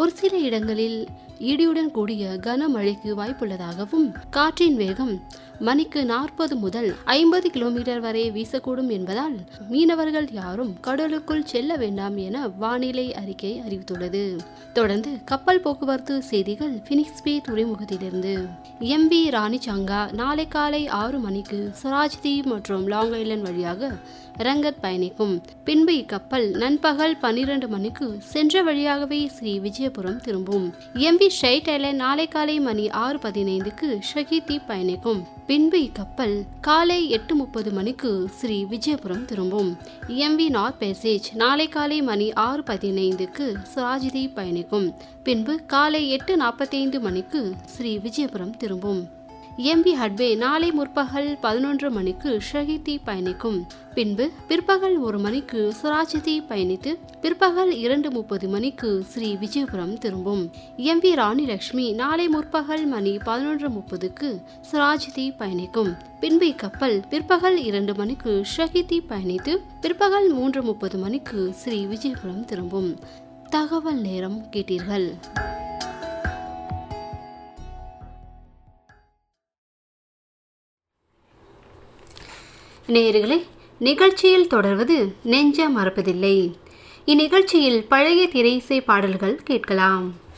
ஒரு சில இடங்களில் இடியுடன் கூடிய கனமழைக்கு வாய்ப்புள்ளதாகவும் காற்றின் வேகம் மணிக்கு நாற்பது முதல் ஐம்பது கிலோமீட்டர் வரை வீசக்கூடும் என்பதால் மீனவர்கள் யாரும் கடலுக்குள் செல்ல வேண்டாம் என வானிலை அறிக்கை அறிவித்துள்ளது தொடர்ந்து கப்பல் போக்குவரத்து செய்திகள் பினிக்ஸ் பே துறைமுகத்திலிருந்து எம் வி ராணிச்சாங்கா நாளை காலை ஆறு மணிக்கு ஸ்வராஜ்தீப் மற்றும் லாங் ஐலண்ட் வழியாக ரங்கத் பயணிக்கும் பின்பு இக்கப்பல் நண்பகல் பன்னிரண்டு மணிக்கு சென்ற வழியாகவே ஸ்ரீ விஜயபுரம் திரும்பும் எம் வி ஷைட் ஐலண்ட் நாளை காலை மணி ஆறு பதினைந்துக்கு ஷஹீதீப் பயணிக்கும் பின்பு இக்கப்பல் காலை எட்டு முப்பது மணிக்கு ஸ்ரீ விஜயபுரம் திரும்பும் எம்வி நார்த் பேசேஜ் நாளை காலை மணி ஆறு பதினைந்துக்கு சுராஜ்தீப் பயணிக்கும் பின்பு காலை எட்டு நாற்பத்தைந்து மணிக்கு ஸ்ரீ விஜயபுரம் திரும்பும் எம்பி ஹட்பே நாளை முற்பகல் பதினொன்று மணிக்கு ஷஹிதி பயணிக்கும் பின்பு பிற்பகல் ஒரு மணிக்கு சுராஜதி பயணித்து பிற்பகல் இரண்டு முப்பது மணிக்கு ஸ்ரீ விஜயபுரம் திரும்பும் எம்பி ராணி லட்சுமி நாளை முற்பகல் மணி பதினொன்று முப்பதுக்கு சுராஜதி பயணிக்கும் பின்பு இக்கப்பல் பிற்பகல் இரண்டு மணிக்கு ஷஹிதி பயணித்து பிற்பகல் மூன்று முப்பது மணிக்கு ஸ்ரீ விஜயபுரம் திரும்பும் தகவல் நேரம் கேட்டீர்கள் நேயர்களே நிகழ்ச்சியில் தொடர்வது நெஞ்ச மறப்பதில்லை இந்நிகழ்ச்சியில் பழைய திரையிசை பாடல்கள் கேட்கலாம்